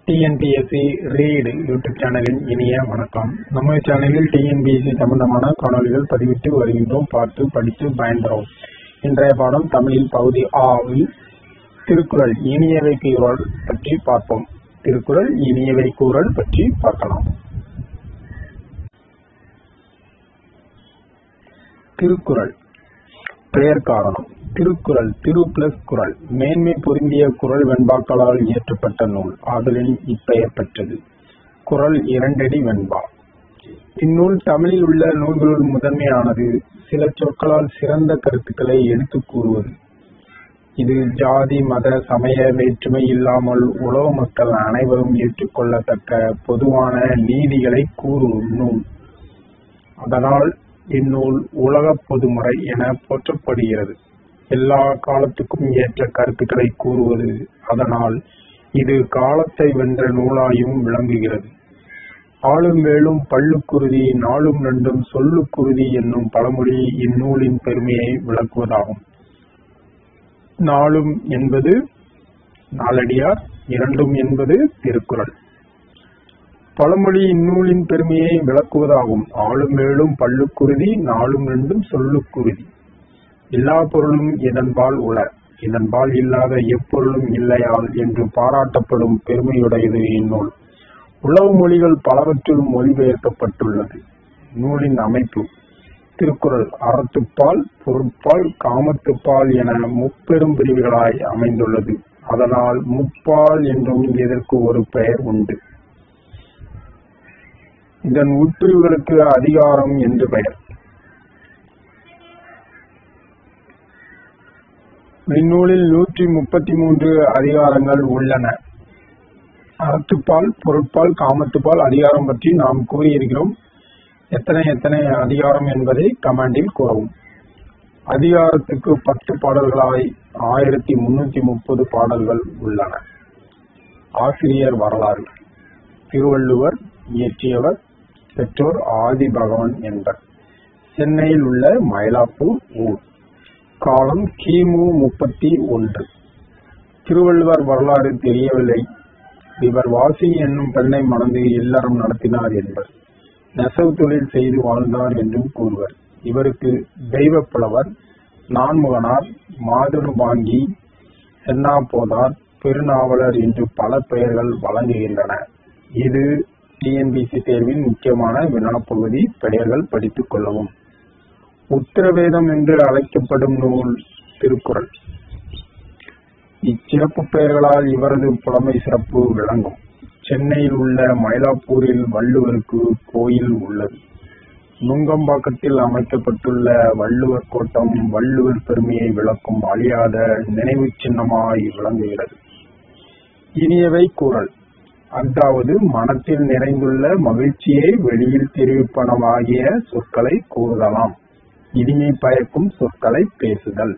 TNPSC read YouTube சேனலின் இனிய வணக்கம் நம்ம சேனலில் டிஎன்பிஎஸ்சி சம்பந்தமான காணொளிகள் பதிவிட்டு வருகின்றோம் பார்த்து படித்து பயன்பெறும் இன்றைய பாடம் தமிழில் பகுதி ஆவில் திருக்குறள் இனியவை கூறல் பற்றி பார்ப்போம் திருக்குறள் இனியவை கூறல் பற்றி பார்க்கலாம் திருக்குறள் பெயர் காரணம் திருக்குறள் திரு பிளஸ் குறள் மேன்மை பொருந்திய குறள் வெண்பாக்களால் இயற்றப்பட்ட நூல் ஆதலின் இப்பெயர் பெற்றது குறள் இரண்டடி வெண்பா இந்நூல் தமிழில் உள்ள நூல்களுள் முதன்மையானது சில சொற்களால் சிறந்த கருத்துக்களை எடுத்துக் கூறுவது இது ஜாதி மத சமய வேற்றுமை இல்லாமல் உலக மக்கள் அனைவரும் ஏற்றுக்கொள்ளத்தக்க பொதுவான நீதிகளை கூறும் நூல் அதனால் இந்நூல் உலக பொதுமுறை என போற்றப்படுகிறது எல்லா காலத்துக்கும் ஏற்ற கருத்துக்களை கூறுவது அதனால் இது காலத்தை வென்ற நூலாயும் விளங்குகிறது ஆளும் வேளும் பள்ளுக்குருதி நாளும் நண்டும் சொல்லுக்குருதி என்னும் பழமொழி இந்நூலின் பெருமையை விளக்குவதாகும் நாளும் என்பது நாலடியார் இரண்டும் என்பது திருக்குறள் பழமொழி இந்நூலின் பெருமையை விளக்குவதாகும் ஆளும் வேளும் பள்ளுக்குருதி நாளும் ரெண்டும் சொல்லுக்குருதி எல்லா பொருளும் இதன்பால் உள இதன்பால் இல்லாத எப்பொருளும் இல்லையால் என்று பாராட்டப்படும் பெருமையுடையது இந்நூல் உளவு மொழிகள் பலவற்றில் மொழிபெயர்க்கப்பட்டுள்ளது நூலின் அமைப்பு திருக்குறள் அறத்துப்பால் பொருட்பால் காமத்துப்பால் என முப்பெரும் பிரிவுகளாய் அமைந்துள்ளது அதனால் முப்பால் என்றும் இதற்கு ஒரு பெயர் உண்டு இதன் உட்பிரிவுகளுக்கு அதிகாரம் என்று பெயர் இந்நூலில் நூற்றி முப்பத்தி மூன்று அதிகாரங்கள் உள்ளன அறத்துப்பால் பொருட்பால் காமத்துப்பால் அதிகாரம் பற்றி நாம் கூறியிருக்கிறோம் எத்தனை எத்தனை அதிகாரம் என்பதை கமாண்டில் கூறவும் அதிகாரத்துக்கு பத்து பாடல்களாய் ஆயிரத்தி முன்னூத்தி முப்பது பாடல்கள் உள்ளன ஆசிரியர் வரலாறு திருவள்ளுவர் இயற்றியவர் பெற்றோர் ஆதி பகவான் என்பர் சென்னையில் உள்ள மயிலாப்பூர் ஊர் காலம் கிமு முப்பத்தி ஒன்று திருவள்ளுவர் வரலாறு தெரியவில்லை இவர் வாசி என்னும் பெண்ணை மணந்து இல்லறம் நடத்தினார் என்பர் நெசவு தொழில் செய்து வாழ்ந்தார் என்றும் கூறுவர் இவருக்கு தெய்வ புலவர் நான்முகனார் மாதுரு வாங்கி சென்னா போதார் பெருநாவலர் என்று பல பெயர்கள் வழங்குகின்றன இது டிஎன்பிசி தேர்வின் முக்கியமான வினாப்பகுதி பெயர்கள் படித்துக் கொள்ளவும் உத்தரவேதம் என்று அழைக்கப்படும் நூல் திருக்குறள் இச்சிறப்பு பெயர்களால் இவரது புலமை சிறப்பு விளங்கும் சென்னையில் உள்ள மயிலாப்பூரில் வள்ளுவருக்கு கோயில் உள்ளது நுங்கம்பாக்கத்தில் அமைக்கப்பட்டுள்ள வள்ளுவர் கோட்டம் வள்ளுவர் பெருமையை விளக்கும் அழியாத நினைவு சின்னமாய் விளங்குகிறது இனியவை கூறல் அதாவது மனத்தில் நிறைந்துள்ள மகிழ்ச்சியை வெளியில் தெரிவிப்பனவாகிய சொற்களை கூறுதலாம் இனிமை பயக்கும் சொற்களை பேசுதல்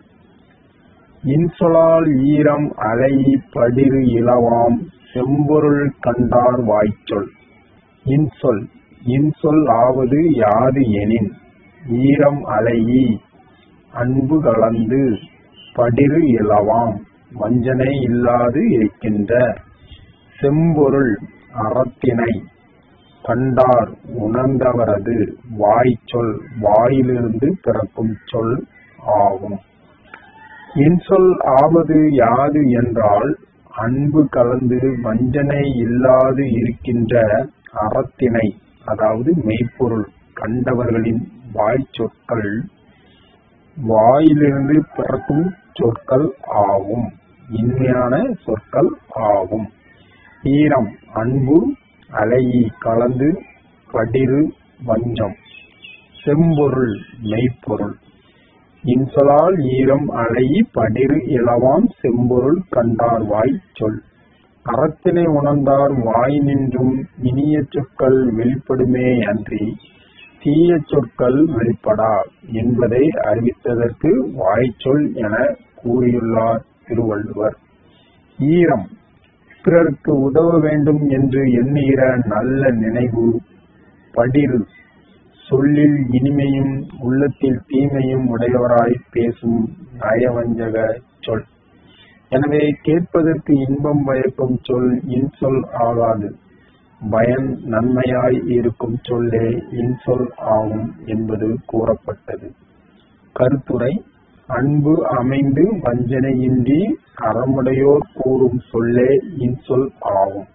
இன்சொலால் ஈரம் அலை படிறு இளவாம் செம்பொருள் கண்டார் வாய்ச்சொல் இன்சொல் இன்சொல் ஆவது யாது எனின் ஈரம் அலையி அன்பு கலந்து படிறு இளவாம் வஞ்சனை இல்லாது இருக்கின்ற செம்பொருள் அறத்தினை கண்டார் உணர்ந்தவரது வாய்ச்சொல் வாயிலிருந்து பிறக்கும் சொல் ஆகும் இன்சொல் ஆவது யாது என்றால் அன்பு கலந்து வஞ்சனை இல்லாது இருக்கின்ற அறத்தினை அதாவது மெய்ப்பொருள் கண்டவர்களின் வாய் சொற்கள் வாயிலிருந்து பிறக்கும் சொற்கள் ஆகும் இன்மையான சொற்கள் ஆகும் ஈரம் அன்பு அலையி கலந்து படிறு வஞ்சம் செம்பொருள் மெய்ப்பொருள் இன்சொலால் ஈரம் அலையி படிறு இளவாம் செம்பொருள் கண்டார் வாய் சொல் அறத்தினை உணர்ந்தார் வாய் நின்றும் இனிய சொற்கள் வெளிப்படுமே அன்றி தீய சொற்கள் வெளிப்படா என்பதை அறிவித்ததற்கு வாய்ச்சொல் என கூறியுள்ளார் திருவள்ளுவர் ஈரம் பிறருக்கு உதவ வேண்டும் என்று எண்ணுகிற நல்ல நினைவு படிறு சொல்லில் இனிமையும் உள்ளத்தில் தீமையும் உடையவராய் பேசும் நயவஞ்சக சொல் எனவே கேட்பதற்கு இன்பம் பயக்கும் சொல் இன்சொல் ஆகாது பயன் நன்மையாய் இருக்கும் சொல்லே இன்சொல் ஆகும் என்பது கூறப்பட்டது கருத்துரை அன்பு அமைந்து வஞ்சனையின்றி அறமுடையோர் கூறும் சொல்லே இன்சொல் ஆகும்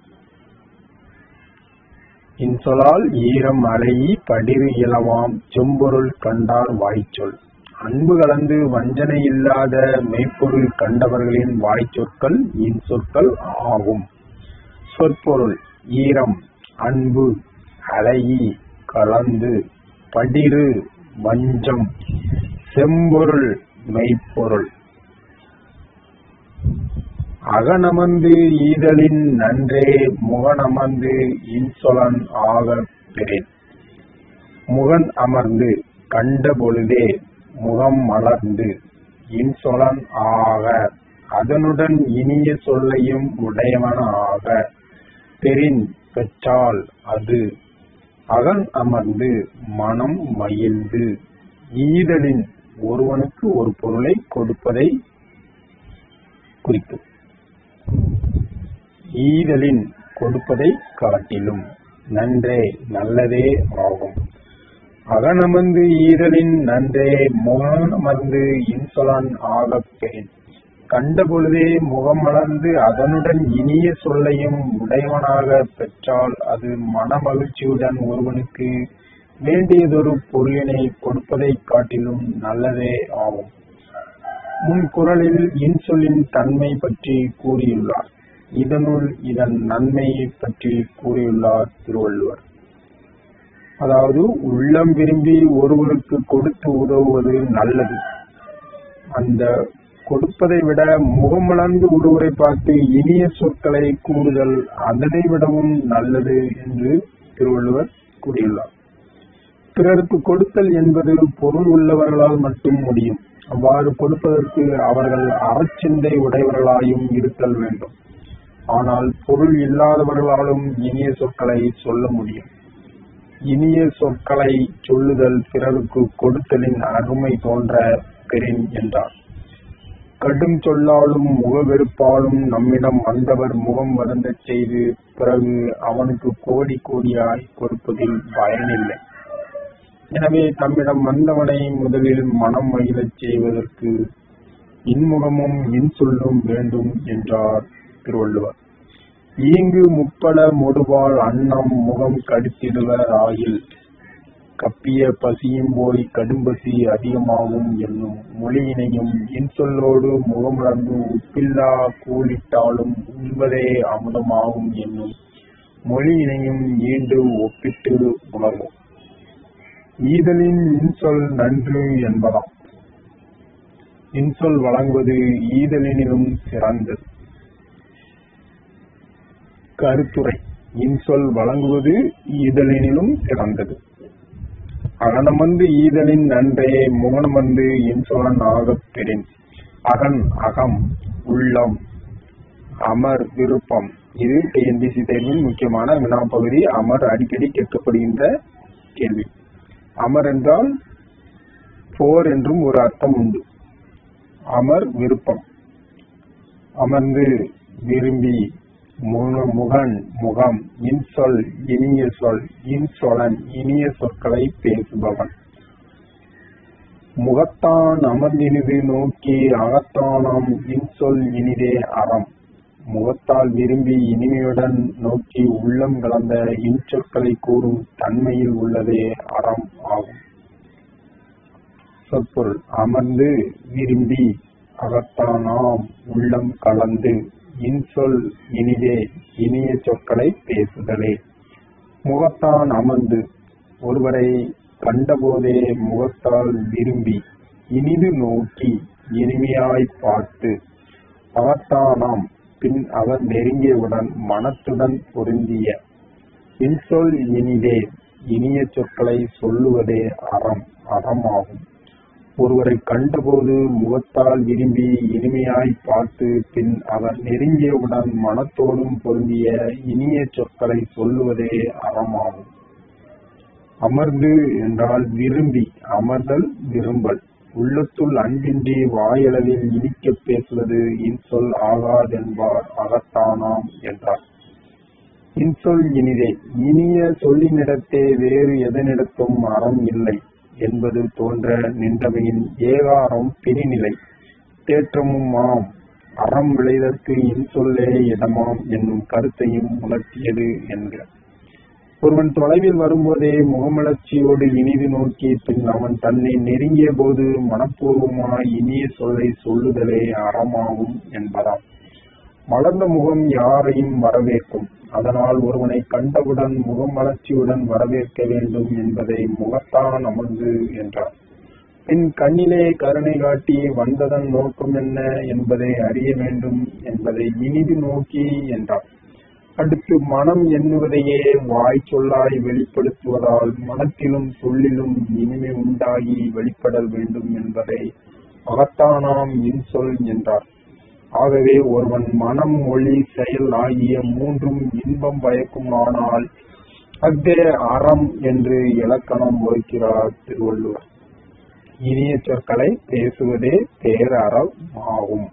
இன்சொலால் ஈரம் அலையி படிறு இலவாம் செம்பொருள் கண்டார் வாய்ச்சொல் அன்பு கலந்து வஞ்சனை இல்லாத மெய்ப்பொருள் கண்டவர்களின் வாய்ச்சொற்கள் இன்சொற்கள் ஆகும் சொற்பொருள் ஈரம் அன்பு அலையி கலந்து படிறு வஞ்சம் செம்பொருள் மெய்ப்பொருள் அகனமர்ந்து ஈதலின் நன்றே முகனமர்ந்து இன்சொலன் ஆக பெறேன் முகன் அமர்ந்து கண்ட பொழுதே முகம் மலர்ந்து இன்சொலன் ஆக அதனுடன் இனிய சொல்லையும் உடையவன ஆக பெறின் பெற்றால் அது அகன் அமர்ந்து மனம் மகிழ்ந்து ஈதலின் ஒருவனுக்கு ஒரு பொருளை கொடுப்பதை குறிக்கும் ஈதலின் கொடுப்பதை காட்டிலும் நன்றே நல்லதே ஆகும் அகனமர்ந்து ஈதலின் நன்றே முகனமர்ந்து இன்சொலான் ஆகப் பெறேன் கண்ட பொழுதே முகமலர்ந்து அதனுடன் இனிய சொல்லையும் உடையவனாக பெற்றால் அது மனமகிழ்ச்சியுடன் ஒருவனுக்கு வேண்டியதொரு பொருளினை கொடுப்பதை காட்டிலும் நல்லதே ஆகும் முன் குரலில் இன்சொல்லின் தன்மை பற்றி கூறியுள்ளார் இதனுள் இதன் நன்மையை பற்றி கூறியுள்ளார் திருவள்ளுவர் அதாவது உள்ளம் விரும்பி ஒருவருக்கு கொடுத்து உதவுவது நல்லது அந்த கொடுப்பதை விட முகமலர்ந்து ஒருவரை பார்த்து இனிய சொற்களை கூறுதல் அதனை விடவும் நல்லது என்று திருவள்ளுவர் கூறியுள்ளார் பிறருக்கு கொடுத்தல் என்பது பொருள் உள்ளவர்களால் மட்டும் முடியும் அவ்வாறு கொடுப்பதற்கு அவர்கள் அறச்சிந்தை உடையவர்களாயும் இருத்தல் வேண்டும் ஆனால் பொருள் இல்லாதவர்களாலும் இனிய சொற்களை சொல்ல முடியும் இனிய சொற்களை சொல்லுதல் பிறருக்கு கொடுத்தலின் அருமை தோன்ற பெறின் என்றார் கடும் சொல்லாலும் முகவெறுப்பாலும் நம்மிடம் வந்தவர் முகம் வருந்தச் செய்து பிறகு அவனுக்கு கோடி கோடியாய் கொடுப்பதில் பயனில்லை எனவே தம்மிடம் வந்தவனை முதலில் மனம் மகிழச் செய்வதற்கு இன்முகமும் இன்சொல்லும் வேண்டும் என்றார் திருவள்ளுவர் ஈங்கு முப்பட மொடுவாள் அன்னம் முகம் கடித்திடுவர் ஆகில் கப்பிய பசியும் போய் கடும்பசி அதிகமாகும் என்னும் மொழியினையும் இன்சொல்லோடு முகமலர்ந்து உப்பில்லா கூலிட்டாலும் உண்பதே அமுதமாகும் என்னும் மொழியினையும் ஈண்டு ஒப்பிட்டு உணர்வோம் ஈதலின் இன்சொல் நன்று என்பதாம் இன்சொல் வழங்குவது ஈதலினிலும் சிறந்தது கருத்துரை இன்சொல் வழங்குவது ஈதலினிலும் சிறந்தது அகனமந்து ஈதலின் நன்றே முகனமந்து இன்சொலன் ஆகப் பெறின் அகன் அகம் உள்ளம் அமர் விருப்பம் இது டிஎன்பிசி தேர்வின் முக்கியமான வினாப்பகுதி அமர் அடிக்கடி கேட்கப்படுகின்ற கேள்வி அமர் என்றால் போர் என்றும் ஒரு அர்த்தம் உண்டு அமர் விருப்பம் அமர்ந்து விரும்பி முக- முகன் முகம் இன்சொல் இனிய சொல் இன்சொலன் இனிய சொற்களை பேசுபவன் முகத்தான் அமர்ந்தினிது நோக்கி அகத்தானாம் இன்சொல் இனிதே அறம் முகத்தால் விரும்பி இனிமையுடன் நோக்கி உள்ளம் கலந்த இன்சொற்களை கூறும் தன்மையில் உள்ளதே அறம் ஆகும் சொற்பொருள் அமர்ந்து விரும்பி அகத்தானாம் உள்ளம் கலந்து இன்சொல் இனிதே இனிய சொற்களை பேசுதலே முகத்தான் அமர்ந்து ஒருவரை கண்டபோதே முகத்தால் விரும்பி இனிது நோக்கி இனிமையாய் பார்த்து அகத்தானாம் பின் அவர் நெருங்கியவுடன் மனத்துடன் பொருந்திய இன்சொல் இனிதே இனிய சொற்களை சொல்லுவதே அறம் அறமாகும் ஒருவரை கண்டபோது முகத்தால் விரும்பி இனிமையாய் பார்த்து பின் அவர் நெருங்கியவுடன் மனத்தோடும் பொருந்திய இனிய சொற்களை சொல்லுவதே அறமாகும் அமர்ந்து என்றால் விரும்பி அமர்தல் விரும்பல் உள்ளத்துள் அன்பின்றி வாயளவில் இனிக்கப் பேசுவது இன்சொல் ஆகாதென்பார் அகத்தானாம் என்றார் இன்சொல் இனிதே இனிய சொல்லினிடத்தே வேறு எதனிடத்தும் அறம் இல்லை என்பது தோன்ற நின்றமையின் ஏகாரம் பிரிநிலை தேற்றமும் ஆம் அறம் விளைதற்கு இன்சொல்லே இடமாம் என்னும் கருத்தையும் உணர்த்தியது என்கிற ஒருவன் தொலைவில் வரும்போதே முகமலர்ச்சியோடு இனிது நோக்கி பின் அவன் தன்னை நெருங்கிய போது மனப்பூர்வமாய் இனிய சொல்லை சொல்லுதலே அறமாகும் என்பதாம் மலர்ந்த முகம் யாரையும் வரவேற்கும் அதனால் ஒருவனை கண்டவுடன் முகமலர்ச்சியுடன் வரவேற்க வேண்டும் என்பதை முகத்தான் அமர்ந்து என்றார் பின் கண்ணிலே கருணை காட்டி வந்ததன் நோக்கம் என்ன என்பதை அறிய வேண்டும் என்பதை இனிது நோக்கி என்றார் அடுத்து மனம் எண்ணுவதையே வாய் சொல்லாய் வெளிப்படுத்துவதால் மனத்திலும் சொல்லிலும் இனிமை உண்டாகி வெளிப்படல் வேண்டும் என்பதை அகத்தானாம் இன்சொல் என்றார் ஆகவே ஒருவன் மனம் மொழி செயல் ஆகிய மூன்றும் இன்பம் பயக்குமானால் அஃதே அறம் என்று இலக்கணம் வகுக்கிறார் திருவள்ளுவர் இனிய சொற்களை பேசுவதே பேரறம் ஆகும்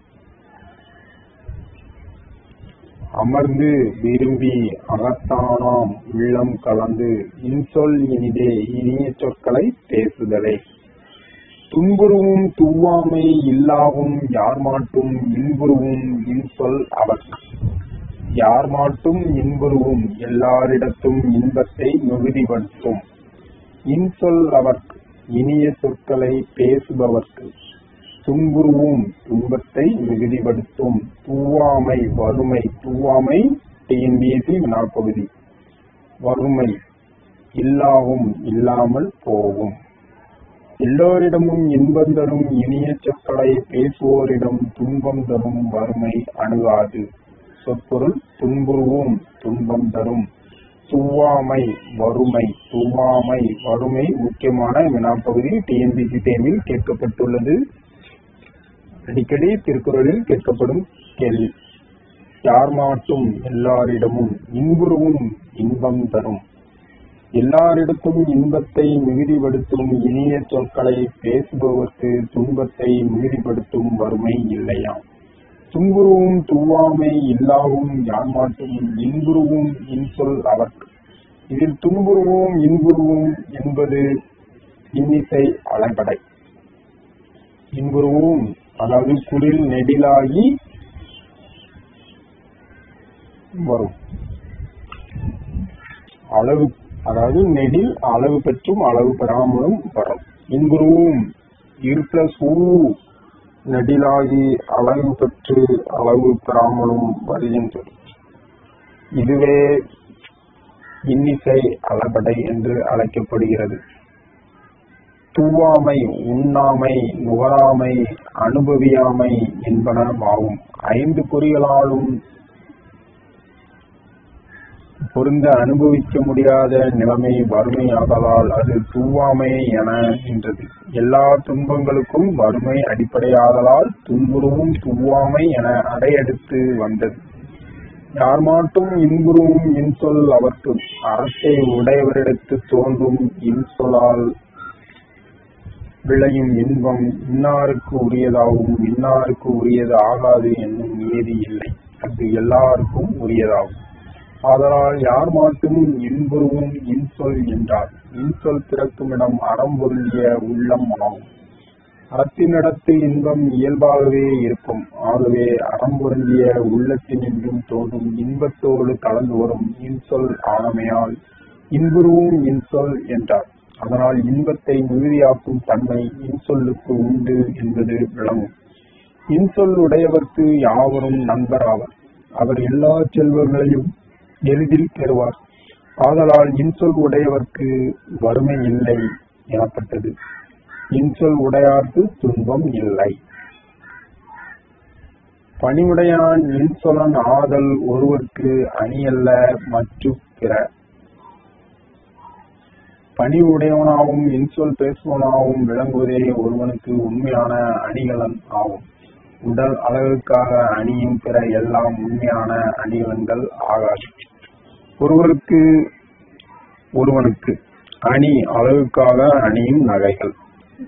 அமர்ந்து விரும்பி அகத்தானாம் உள்ளம் கலந்து இன்சொல் இனிதே இனிய சொற்களை பேசுதலே துன்புருவும் துவாமை இல்லாவும் யார் மாட்டும் இன்புருவும் இன்சொல் அவர் யார் மாட்டும் இன்புருவும் எல்லாரிடத்தும் இன்பத்தை மிகுதிப்படுத்தும் இன்சொல் அவர்க்கு இனிய சொற்களை பேசுபவர்க்கு துன்புருவும் துன்பத்தை மிகுதிப்படுத்தும் தூவாமை வறுமை தூவாமை டிஎன்பிஎஸ்சி வினாப்பகுதி வறுமை இல்லாவும் இல்லாமல் போகும் எல்லோரிடமும் இன்பம் தரும் இனிய சொற்களை பேசுவோரிடம் துன்பம் தரும் வறுமை அணுகாது சொற்பொருள் துன்புருவும் துன்பம் தரும் துவாமை வறுமை துவாமை வறுமை முக்கியமான வினாப்பகுதி டிஎன்பிசி தேர்வில் கேட்கப்பட்டுள்ளது அடிக்கடி திருக்குறளில் கேட்கப்படும் கேள்வி யார் மாட்டும் எல்லாரிடமும் இன்புருவும் இன்பம் தரும் எல்லாரிடத்தும் இன்பத்தை மிகுதிப்படுத்தும் இனிய சொற்களை பேசுபவர்க்கு துன்பத்தை மிகுதிப்படுத்தும் வறுமை இல்லையாம் துன்புருவும் துவாமை இல்லாவும் யார் மாட்டும் இன்புருவும் இன்சொல் அவர்க்கு இதில் துன்புருவும் இன்புருவும் என்பது இன்னிசை அலைபடை இன்புருவும் அதாவது குரில் நெடிலாகி வரும் அளவு அதாவது நெடில் அளவு பெற்றும் அளவு பெறாமலும் வரும் இன்புருவும் இரு பிளஸ் ஊ நெடிலாகி அளவு பெற்று அளவு பெறாமலும் வருகின்றது இதுவே இன்னிசை அளபடை என்று அழைக்கப்படுகிறது தூவாமை உண்ணாமை நுகராமை அனுபவியாமை என்பனவாகும் ஐந்து குறிகளாலும் பொருந்த அனுபவிக்க முடியாத நிலைமை வறுமையாதலால் அது தூவாமை என நின்றது எல்லா துன்பங்களுக்கும் வறுமை அடிப்படையாதலால் துன்புருவும் துவாமை என அடையெடுத்து வந்தது யார் மாட்டும் இன்புருவும் இன்சொல் அவர்க்கு அறத்தை உடையவரிடத்து தோன்றும் இன்சொலால் விளையும் இன்பம் இன்னாருக்கு உரியதாகவும் இன்னாருக்கு உரியது ஆகாது என்னும் நியதி இல்லை அது எல்லாருக்கும் உரியதாகும் ஆதலால் யார் மாட்டும் இன்புருவும் இன்சொல் என்றார் இன்சொல் பிறக்கும் இடம் அறம் பொருளிய உள்ளம் ஆகும் அறத்தினிடத்து இன்பம் இயல்பாகவே இருக்கும் ஆகவே அறம் பொருந்திய உள்ளத்தினின்றும் தோன்றும் இன்பத்தோடு கலந்து வரும் இன்சொல் ஆனமையால் இன்புருவும் இன்சொல் என்றார் அதனால் இன்பத்தை மிகுதியாக்கும் தன்மை இன்சொல்லுக்கு உண்டு என்பது விளங்கும் இன்சொல் உடையவர்க்கு யாவரும் நண்பராவர் அவர் எல்லா செல்வங்களையும் எளிதில் பெறுவார் ஆதலால் இன்சொல் உடையவர்க்கு வறுமை இல்லை எனப்பட்டது இன்சொல் உடையார்க்கு துன்பம் இல்லை பணிவுடையான் இன்சொலன் ஆதல் ஒருவர்க்கு அணியல்ல மற்று பிற பணிவுடையவனாகவும் இன்சொல் பேசுவனாகவும் விளங்குவதே ஒருவனுக்கு உண்மையான அணிகலன் ஆகும் உடல் அழகுக்காக அணியும் பிற எல்லாம் உண்மையான அணிகலன்கள் ஆகாது ஒருவருக்கு ஒருவனுக்கு அணி அழகுக்காக அணியும் நகைகள்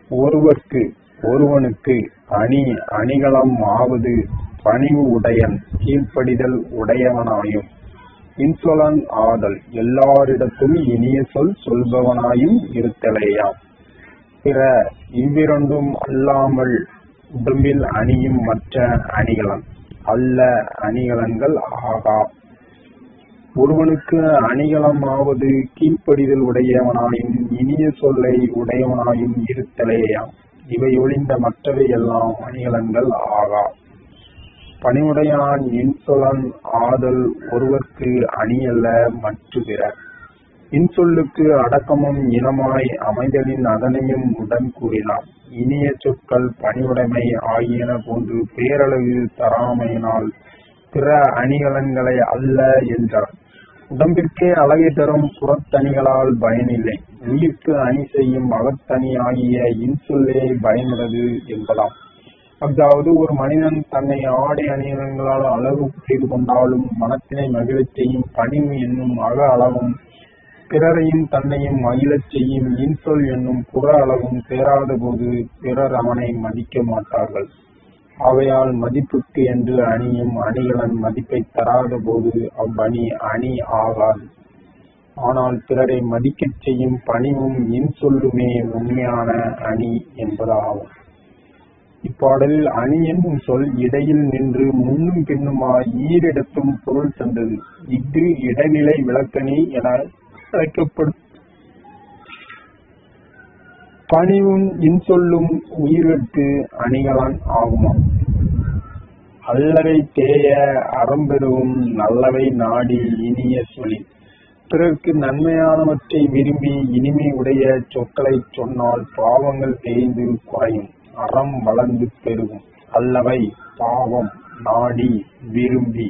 ஒருவர்க்கு ஒருவனுக்கு அணி அணிகலம் ஆவது பணிவு உடையன் கீழ்ப்படிதல் உடையவனாயும் இன்சொலன் ஆதல் எல்லாரிடத்தும் இனிய சொல் சொல்பவனாயும் இருத்தலேயாம் பிற இவ்விரண்டும் அல்லாமல் உடம்பில் அணியும் மற்ற அணிகலன் அல்ல அணிகலன்கள் ஆகா ஒருவனுக்கு அணிகலமாவது கீழ்ப்படிதல் உடையவனாயும் இனிய சொல்லை உடையவனாயும் இருத்தலேயாம் இவை ஒளிந்த மற்றவை எல்லாம் அணிகலன்கள் ஆகா பணிவுடையான் இன்சொலன் ஆதல் ஒருவர்க்கு அணியல்ல மற்ற பிற இன்சொல்லுக்கு அடக்கமும் இனமாய் அமைதலின் அதனையும் உடன் கூறினார் இனிய சொற்கள் பணிவுடைமை ஆகியன போன்று பேரழகு தராமையினால் பிற அணிகலன்களை அல்ல என்றார் உடம்பிற்கே அழகை தரும் புறத்தணிகளால் பயனில்லை உயிர்க்கு அணி செய்யும் அகத்தணி ஆகிய இன்சொல்லே பயனுள்ளது என்பதாம் அதாவது ஒரு மனிதன் தன்னை ஆடை அணிகலன்களால் அழகு செய்து கொண்டாலும் மனத்தினை மகிழச் செய்யும் பணிவு என்னும் அக அளவும் பிறரையும் தன்னையும் மகிழச் செய்யும் இன்சொல் என்னும் புற அளவும் சேராத போது பிறர் அவனை மதிக்க மாட்டார்கள் அவையால் மதிப்புக்கு என்று அணியும் அணிகளன் மதிப்பை தராத போது அவ்வணி அணி ஆகாது ஆனால் பிறரை மதிக்கச் செய்யும் பணிவும் இன்சொல்லுமே உண்மையான அணி என்பதாகும் இப்பாடலில் அணி என்னும் சொல் இடையில் நின்று முன்னும் பின்னுமாய் ஈரிடத்தும் பொருள் தந்தது இஃது இடைநிலை விளக்கணி என அழைக்கப்படும் பணிவும் இன்சொல்லும் உயிர்கட்டு அணிகளான் ஆகுமாம் அல்லவை தேய அறம்பெருவும் நல்லவை நாடி இனிய சொல்லி பிறர்க்கு நன்மையானவற்றை விரும்பி இனிமை உடைய சொற்களை சொன்னால் பாவங்கள் தேய்ந்து குறையும் அறம் வளர்ந்து பெருகும் அல்லவை பாவம் நாடி விரும்பி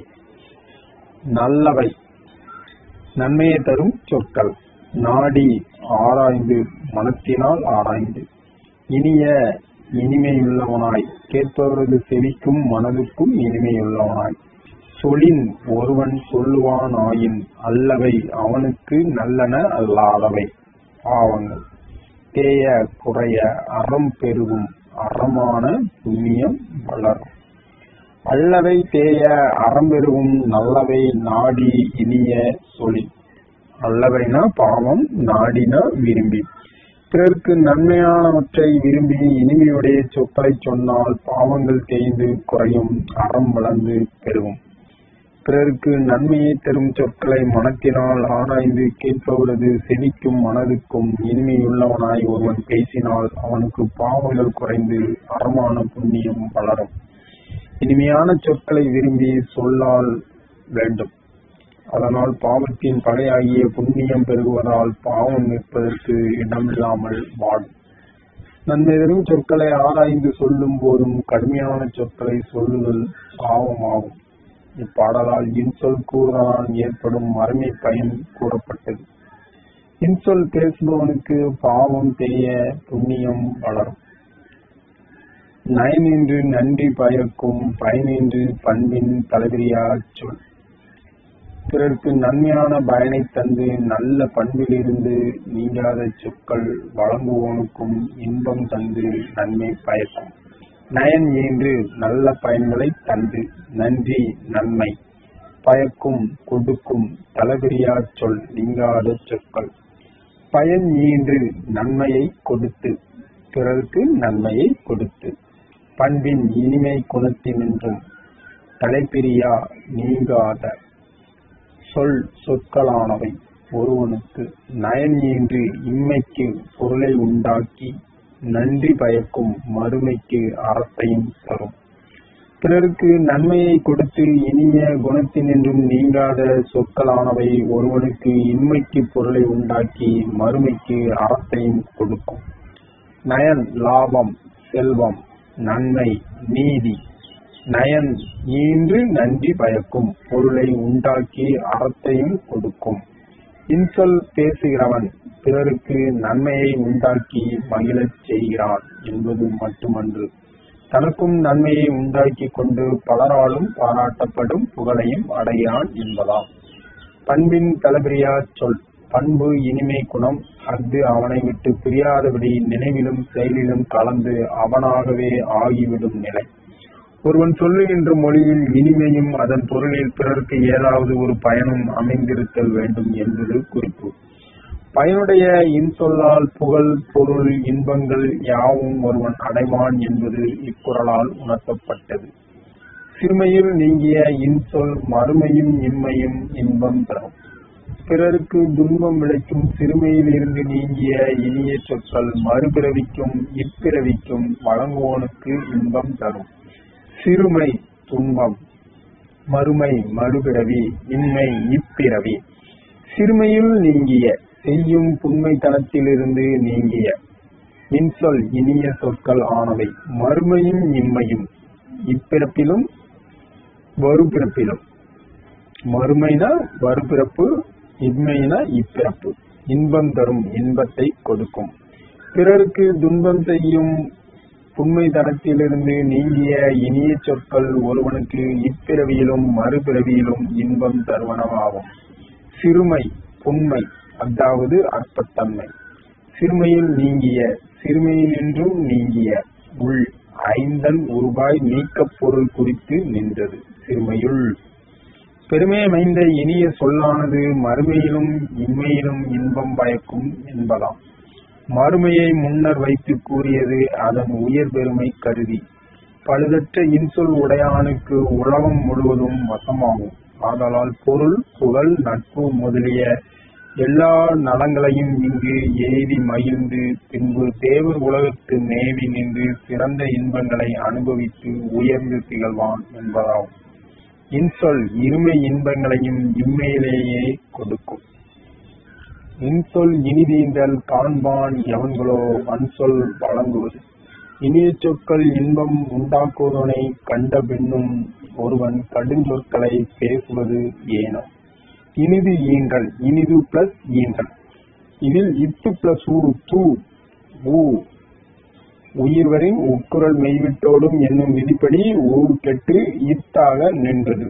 நல்லவை நன்மையை தரும் சொற்கள் நாடி ஆராய்ந்து மனத்தினால் ஆராய்ந்து இனிய இனிமையுள்ளவனாய் கேட்பவரது செவிக்கும் மனதுக்கும் இனிமையுள்ளவனாய் சொலின் ஒருவன் சொல்லுவான் ஆயின் அல்லவை அவனுக்கு நல்லன அல்லாதவை பாவங்கள் தேய குறைய அறம் பெருகும் அறமான புண்ணியம் வளரும் அல்லவை தேய அறம் பெருகும் நல்லவை நாடி இனிய சொலி அல்லவைனா பாவம் நாடினா விரும்பி பிறர்க்கு நன்மையானவற்றை விரும்பி இனிமையுடைய சொற்களை சொன்னால் பாவங்கள் தேய்ந்து குறையும் அறம் வளர்ந்து பெருகும் பிறருக்கு நன்மையை தரும் சொற்களை மனத்தினால் ஆராய்ந்து கேட்பவரது செவிக்கும் மனதுக்கும் இனிமையுள்ளவனாய் ஒருவன் பேசினால் அவனுக்கு பாவங்கள் குறைந்து அறமான புண்ணியம் வளரும் இனிமையான சொற்களை விரும்பி சொல்லால் வேண்டும் அதனால் பாவத்தின் பகையாகிய புண்ணியம் பெருகுவதால் பாவம் நிற்பதற்கு இடமில்லாமல் வாடும் நன்மை தரும் சொற்களை ஆராய்ந்து சொல்லும் போதும் கடுமையான சொற்களை சொல்லுதல் பாவமாகும் இப்பாடலால் இன்சொல் கூறுதலால் ஏற்படும் மறுமை பயன் கூறப்பட்டது இன்சொல் பேசுபவனுக்கு பாவம் தேய புண்ணியம் வளரும் நயனின்று நன்றி பயக்கும் பயனின்று பண்பின் தலைவிரியா சொல் பிறர்க்கு நன்மையான பயனை தந்து நல்ல பண்பிலிருந்து நீங்காத சொற்கள் வழங்குவோனுக்கும் இன்பம் தந்து நன்மை பயக்கும் நயன் ஈன்று நல்ல பயன்களை தந்து நன்றி நன்மை பயக்கும் கொடுக்கும் தலபிரியா சொல் நீங்காத சொற்கள் பயன் ஈன்று நன்மையை கொடுத்து பிறருக்கு நன்மையை கொடுத்து பண்பின் இனிமை குணத்தினின்றும் தலைப்பிரியா நீங்காத சொல் சொற்களானவை ஒருவனுக்கு நயன் ஈன்று இம்மைக்கு பொருளை உண்டாக்கி நன்றி பயக்கும் மறுமைக்கு அறத்தையும் தரும் பிறருக்கு நன்மையை கொடுத்து இனிய குணத்தினின்றும் நீங்காத சொற்களானவை ஒருவனுக்கு இன்மைக்கு பொருளை உண்டாக்கி மறுமைக்கு அறத்தையும் கொடுக்கும் நயன் லாபம் செல்வம் நன்மை நீதி நயன் ஈன்று நன்றி பயக்கும் பொருளை உண்டாக்கி அறத்தையும் கொடுக்கும் இன்சொல் பேசுகிறவன் பிறருக்கு நன்மையை உண்டாக்கி மகிழச் செய்கிறான் என்பது மட்டுமன்று தனக்கும் நன்மையை உண்டாக்கி கொண்டு பலராலும் பாராட்டப்படும் புகழையும் அடையான் என்பதாம் பண்பின் தலபிரியா சொல் பண்பு இனிமை குணம் அஃது அவனை விட்டு பிரியாதபடி நினைவிலும் செயலிலும் கலந்து அவனாகவே ஆகிவிடும் நிலை ஒருவன் சொல்லுகின்ற மொழியில் இனிமையும் அதன் பொருளில் பிறருக்கு ஏதாவது ஒரு பயனும் அமைந்திருத்தல் வேண்டும் என்பது குறிப்பு பயனுடைய இன்சொல்லால் புகழ் பொருள் இன்பங்கள் யாவும் ஒருவன் அடைவான் என்பது இக்குறளால் உணர்த்தப்பட்டது சிறுமையில் நீங்கிய இன்சொல் மறுமையும் இம்மையும் இன்பம் தரும் பிறருக்கு துன்பம் விளைக்கும் சிறுமையில் இருந்து நீங்கிய இனிய சொற்கள் மறுபிறவிக்கும் இப்பிறவிக்கும் வழங்குவோனுக்கு இன்பம் தரும் சிறுமை துன்பம் மறுமை மறுபிறவி இன்மை இப்பிறவி சிறுமையில் நீங்கிய செய்யும் புண்மைத்தனத்திலிருந்து நீங்கிய இன்சொல் இனிய சொற்கள் ஆனவை மறுமையும் இம்மையும் இப்பிறப்பிலும் வருபிறப்பிலும் மறுமைனா வருபிறப்பு இன்மைனா இப்பிறப்பு இன்பம் தரும் இன்பத்தை கொடுக்கும் பிறருக்கு துன்பம் செய்யும் புண்மைத்தனத்திலிருந்து நீங்கிய இனிய சொற்கள் ஒருவனுக்கு இப்பிறவியிலும் மறுபிறவியிலும் இன்பம் தருவனவாகும் சிறுமை புண்மை அதாவது அற்பத்தன்மை சிறுமையில் நீங்கிய சிறுமையினின்றும் நீங்கிய உள் ஐந்தன் உருவாய் நீக்கப் பொருள் குறித்து நின்றது சிறுமையுள் பெருமையமைந்த இனிய சொல்லானது மறுமையிலும் இம்மையிலும் இன்பம் பயக்கும் என்பதாம் மறுமையை முன்னர் வைத்து கூறியது அதன் உயர் பெருமை கருதி பழுதற்ற இன்சொல் உடையானுக்கு உலகம் முழுவதும் வசமாகும் ஆதலால் பொருள் புகழ் நட்பு முதலிய எல்லா நலங்களையும் இங்கு எய்தி மகிழ்ந்து பின்பு தேவர் உலகத்து நேவி நின்று சிறந்த இன்பங்களை அனுபவித்து உயர்ந்து திகழ்வான் என்பதாகும் இன்சொல் இருமை இன்பங்களையும் இம்மையிலேயே கொடுக்கும் இன்சொல் இனிதீந்தல் காண்பான் எவன்களோ வன்சொல் வழங்குவது இனிய சொற்கள் இன்பம் உண்டாக்குவதனை கண்ட பின்னும் ஒருவன் கடுஞ்சொற்களை பேசுவது ஏனோ இனிது ஈன்றல் இனிது பிளஸ் ஈன்றல் இதில் இத்து பிளஸ் ஊ தூ ஊ உயிர்வரின் உட்குரல் மெய்விட்டோடும் என்னும் விதிப்படி ஊ கெட்டு இத்தாக நின்றது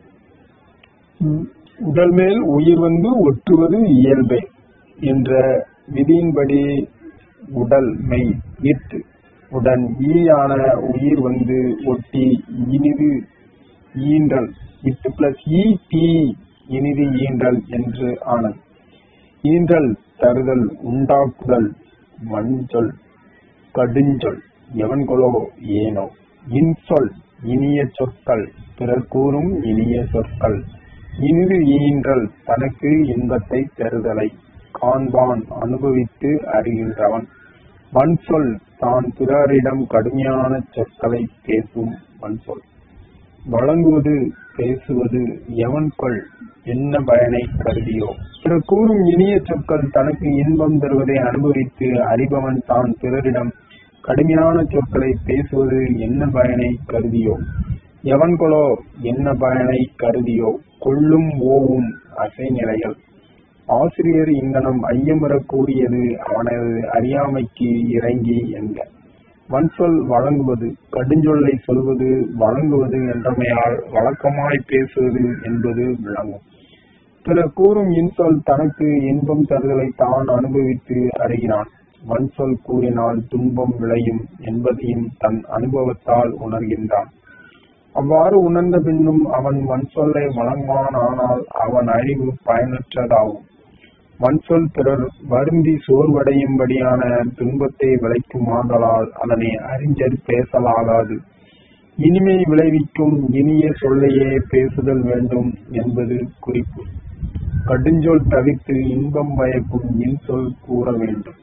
உடல் மேல் உயிர் வந்து ஒட்டுவது இயல்பே என்ற விதியின்படி உடல் மெய் இத்து உடன் ஈயான உயிர் வந்து ஒட்டி இனிது ஈன்றல் இத்து பிளஸ் இ டி இனிது ஈன்றல் என்று ஆனது ஈன்றல் தருதல் உண்டாக்குதல் மஞ்சள் கடுஞ்சொல் எவன்கொலோ ஏனோ இன்சொல் இனிய சொற்கள் பிறர் கூறும் இனிய சொற்கள் இனிது ஈன்றல் தனக்கு இன்பத்தை தருதலை காண்பான் அனுபவித்து அறிகின்றவன் வன்சொல் தான் பிறரிடம் கடுமையான சொற்களை பேசும் வன்சொல் வழங்குவது பேசுவது எவன் கொள் என்ன பயனை கருதியோ பிறர் கூறும் இனிய சொற்கள் தனக்கு இன்பம் தருவதை அனுபவித்து அறிபவன் தான் பிறரிடம் கடுமையான சொற்களை பேசுவது என்ன பயனை கருதியோ எவன்களோ என்ன பயனை கருதியோ கொள்ளும் ஓவும் அசை நிலைகள் ஆசிரியர் இங்கனம் ஐயமுறக்கூடியது அவனது அறியாமைக்கு இறங்கி என்க வன்சொல் வழங்குவது கடுஞ்சொல்லை சொல்வது வழங்குவது என்றமையால் வழக்கமாய் பேசுவது என்பது விளங்கும் பிறர் கூறும் இன்சொல் தனக்கு இன்பம் தருதலை தான் அனுபவித்து அறிகிறான் வன்சொல் கூறினால் துன்பம் விளையும் என்பதையும் தன் அனுபவத்தால் உணர்கின்றான் அவ்வாறு உணர்ந்த பின்னும் அவன் வன்சொல்லை வழங்குவான் ஆனால் அவன் அறிவு பயனற்றதாகும் வன்சொல் பிறர் வருந்தி சோர்வடையும்படியான துன்பத்தை விளைக்குமாதலால் அதனை அறிஞர் பேசலாகாது இனிமை விளைவிக்கும் இனிய சொல்லையே பேசுதல் வேண்டும் என்பது குறிப்பு கடுஞ்சொல் தவிர்த்து இன்பம் பயக்கும் இன்சொல் கூற வேண்டும்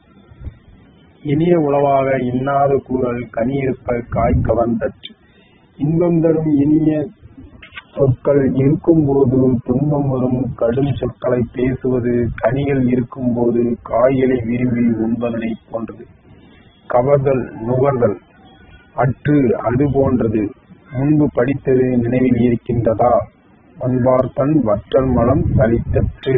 இனிய உளவாக இன்னாத கூறல் கனியிருப்ப காய் கவர்ந்தற்று இன்பம் தரும் இனிய சொற்கள் இருக்கும் போது துன்பம் வரும் கடும் சொற்களை பேசுவது கனிகள் இருக்கும் போது காய்களை விரும்பி உண்பதனை போன்றது கவர்தல் நுகர்தல் அற்று அது போன்றது முன்பு படித்தது நினைவில் இருக்கின்றதா அன்பார்த்தன் வற்றல் மலம் சலித்தற்று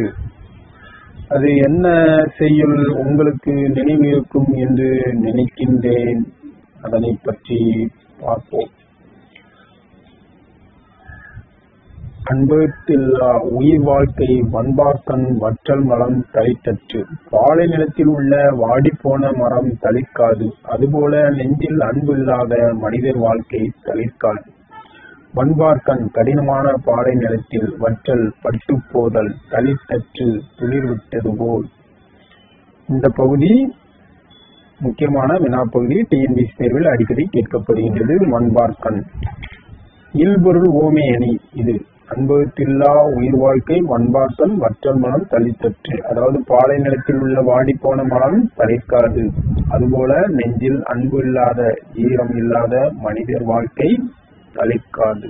அது என்ன செய்யுள் உங்களுக்கு நினைவு இருக்கும் என்று நினைக்கின்றேன் அதனை பற்றி பார்ப்போம் அன்பகத்தில்லா உயிர் வாழ்க்கை வன்பார்க்கன் வற்றல் மலம் தளித்தற்று பாலை நிலத்தில் உள்ள வாடிப்போன மரம் தளிர்க்காது அதுபோல நெஞ்சில் அன்பு இல்லாத மனிதர் வாழ்க்கை தளிர்க்காது வன்பார்க்கன் கடினமான பாலை நிலத்தில் வற்றல் பட்டு போதல் தளிர்த்தற்று துளிர் விட்டது போல் இந்த பகுதி முக்கியமான வினாப்பகுதி டிஎன்பிசி தேர்வில் அடிக்கடி கேட்கப்படுகின்றது வன்பார்க்கன் இல்பொருள் ஓமை அணி இது அன்பகத்தில்லா உயிர் வாழ்க்கை வன்பார்க்கன் வற்றல் மனம் தளித்தற்று அதாவது பாலை நிலத்தில் உள்ள வாடிப்போன மனம் தளிர்க்காது அதுபோல நெஞ்சில் அன்பு இல்லாத ஈரம் இல்லாத மனிதர் வாழ்க்கை தளிர்க்காது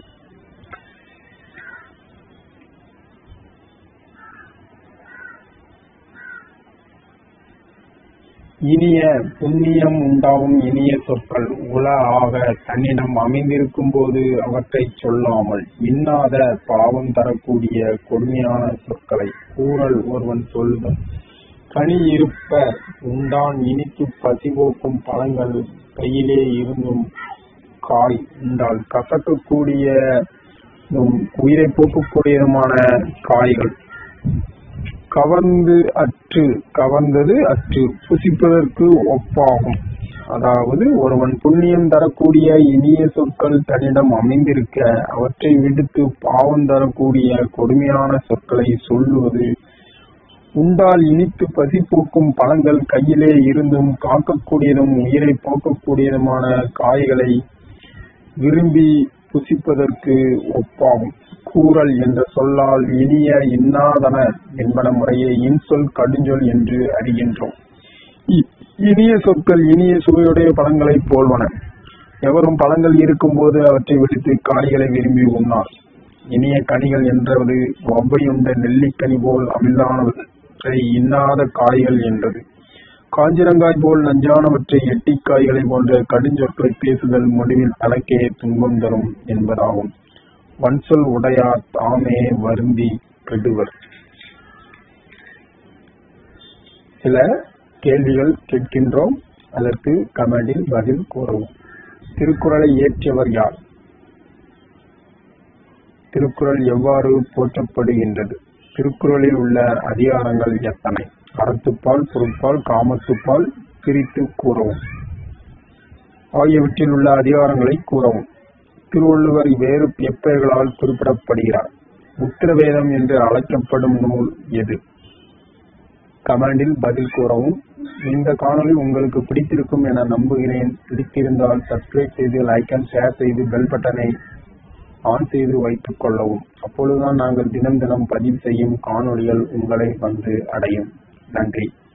இனிய புண்ணியம் உண்டாகும் இனிய சொற்கள் உல ஆக தன்னிடம் அமைந்திருக்கும் போது அவற்றை சொல்லாமல் இன்னாத பாவம் தரக்கூடிய கொடுமையான சொற்களை கூறல் ஒருவன் சொல்லும் கனி இருப்ப உண்டான் இனித்து பசிபோக்கும் பழங்கள் கையிலே இருந்தும் காய் உண்டால் கசக்கக்கூடிய உயிரை போக்கக்கூடியதுமான காய்கள் கவர்ந்து அற்று கவர்ந்தது அற்று புசிப்பதற்கு ஒப்பாகும் அதாவது ஒருவன் புண்ணியம் தரக்கூடிய இனிய சொற்கள் தன்னிடம் அமைந்திருக்க அவற்றை விடுத்து பாவம் தரக்கூடிய கொடுமையான சொற்களை சொல்லுவது உண்டால் இனித்து பசி போக்கும் பழங்கள் கையிலே இருந்தும் காக்கக்கூடியதும் உயிரை போக்கக்கூடியதுமான காய்களை விரும்பி புசிப்பதற்கு ஒப்பாகும் கூறல் என்ற சொல்லால் இனிய இன்னாதன என்பன முறையே இன்சொல் கடுஞ்சொல் என்று அறிகின்றோம் இனிய சொற்கள் இனிய சுவையுடைய பழங்களைப் போல்வன எவரும் பழங்கள் இருக்கும்போது அவற்றை விடுத்து காய்களை விரும்பி உண்ணார் இனிய கனிகள் என்றது ஒவ்வையுண்ட நெல்லிக்கனி போல் அமிழ்தானவற்றை இன்னாத காய்கள் என்றது காஞ்சிரங்காய் போல் நஞ்சானவற்றை எட்டிக்காய்களை போன்ற கடுஞ்சொற்களை பேசுதல் முடிவில் தனக்கே துன்பம் தரும் என்பதாகும் வன்சொல் உடையார் தாமே வருந்தி கெடுவர் சில கேள்விகள் கேட்கின்றோம் அதற்கு கமெண்டில் பதில் கூறவும் திருக்குறளை இயற்றியவர் யார் திருக்குறள் எவ்வாறு போற்றப்படுகின்றது திருக்குறளில் உள்ள அதிகாரங்கள் எத்தனை அறத்துப்பால் பொருட்பால் காமத்துப்பால் பிரித்து கூறவும் ஆகியவற்றில் உள்ள அதிகாரங்களை கூறவும் திருவள்ளுவர் வேறு எப்பெயர்களால் குறிப்பிடப்படுகிறார் உத்திரவேதம் என்று அழைக்கப்படும் நூல் எது கமெண்டில் பதில் கூறவும் இந்த காணொலி உங்களுக்கு பிடித்திருக்கும் என நம்புகிறேன் பிடித்திருந்தால் சப்ஸ்கிரைப் செய்து லைக் அண்ட் ஷேர் செய்து பெல் பட்டனை ஆன் செய்து வைத்துக் கொள்ளவும் அப்பொழுதுதான் நாங்கள் தினம் தினம் பதிவு செய்யும் காணொளிகள் உங்களை வந்து அடையும் நன்றி